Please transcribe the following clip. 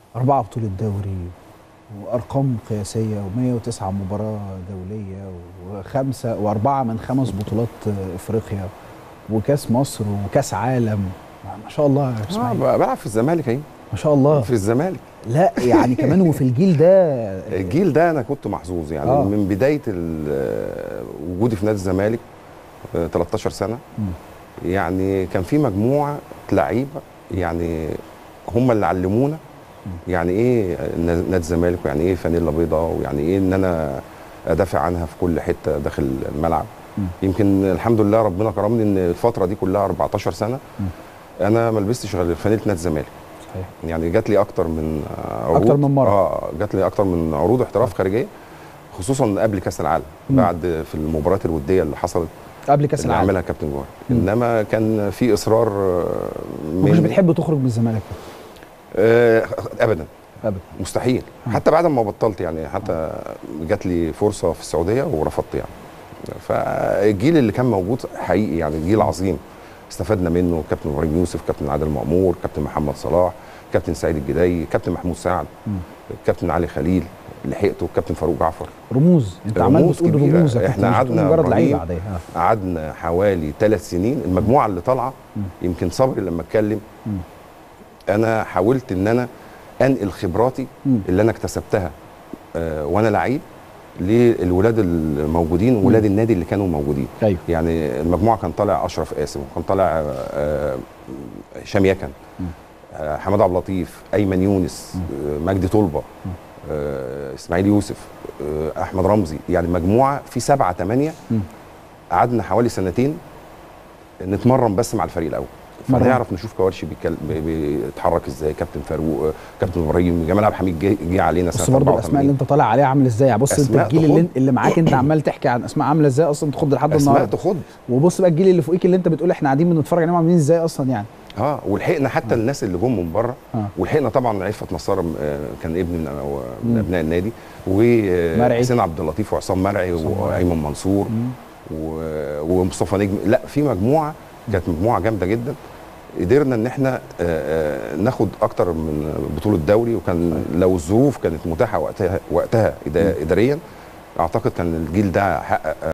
أربعة بطولة دوري وأرقام قياسية و109 مباراة دولية وخمسة وأربعة من خمس بطولات إفريقيا وكأس مصر وكأس عالم ما شاء الله يا آه إسماعيل بلعب في الزمالك اهي ما شاء الله في الزمالك لا يعني كمان وفي الجيل ده الجيل ده انا كنت محظوظ يعني آه. آه. من بدايه ال- وجودي في نادي الزمالك آه، 13 سنه مم. يعني كان في مجموعه لعيبه يعني هم اللي علمونا يعني ايه نادي الزمالك ويعني ايه فانيلا بيضاء ويعني ايه ان انا ادافع عنها في كل حته داخل الملعب مم. يمكن الحمد لله ربنا كرمني ان الفتره دي كلها 14 سنه مم. انا ما لبستش غير فانيله نادي الزمالك صحيح يعني جات لي اكتر من آه، عروض أكتر من مرة. اه جات لي اكتر من عروض احتراف خارجيه خصوصا قبل كاس العالم مم. بعد في المباريات الوديه اللي حصلت قبل كأس اللي العالم عملها كابتن جوهر مم. انما كان في اصرار آه، ما كنتش من بتحب تخرج من الزمالك آه ابدا أبدا مستحيل مم. حتى بعد ما بطلت يعني حتى جات لي فرصه في السعوديه ورفضت يعني فالجيل اللي كان موجود حقيقي يعني جيل عظيم استفدنا منه كابتن ابراهيم يوسف كابتن عادل مأمور كابتن محمد صلاح كابتن سعيد الجداي كابتن محمود سعد مم. كابتن علي خليل لحقته كابتن فاروق جعفر رموز أنت عمال رموز بتقول كبيرة. رموز يا كابتن، إحنا مش بتقول قعدنا مجرد إبراهيم لعيبة عادية آه. قعدنا حوالي ثلاث سنين المجموعه اللي طالعه مم. يمكن صبري لما اتكلم مم. انا حاولت ان انا انقل خبراتي مم. اللي انا اكتسبتها آه وانا لعيب للولاد الموجودين ولاد النادي اللي كانوا موجودين أيوه يعني المجموعه كان طالع اشرف قاسم وكان طالع آه، هشام يكن مم. آه، حماد عبد اللطيف ايمن يونس مم. آه، مجدي طلبه مم. آه، اسماعيل يوسف آه، احمد رمزي يعني مجموعه في سبعه ثمانيه مم. قعدنا حوالي سنتين نتمرن بس مع الفريق الاول مرة. فنعرف نشوف كوارشي بيتكل- بي- بيتحرك ازاي كابتن فاروق آه، كابتن ابراهيم جمال عبد الحميد جه جه علينا بس سنه برضه الاسماء اللي 84 انت طالع عليها عامل ازاي بص انت أسماء الجيل اللي, تخض. اللي معاك انت عمال تحكي عن اسماء عامله ازاي اصلا تخض لحد اسماء النهارده تخض وبص بقى الجيل اللي فوقيك اللي انت بتقول احنا قاعدين بنتفرج عليهم عاملين ازاي اصلا يعني اه ولحقنا حتى الناس اللي جم من بره اه ولحقنا طبعا عفت نصار آه، كان ابن من أو- مم. من ابناء النادي مرعي. وحسين عبد اللطيف وعصام مرعي عصام مرعي. وايمن منصور مم. و- ومصطفى نجم لا في مجموعه كانت مجموعه جامده جدا قدرنا ان احنا آه، آه، ناخد اكتر من بطوله دوري وكان لو الظروف كانت متاحه وقتها وقتها إدا- اداريا اعتقد كان الجيل ده حقق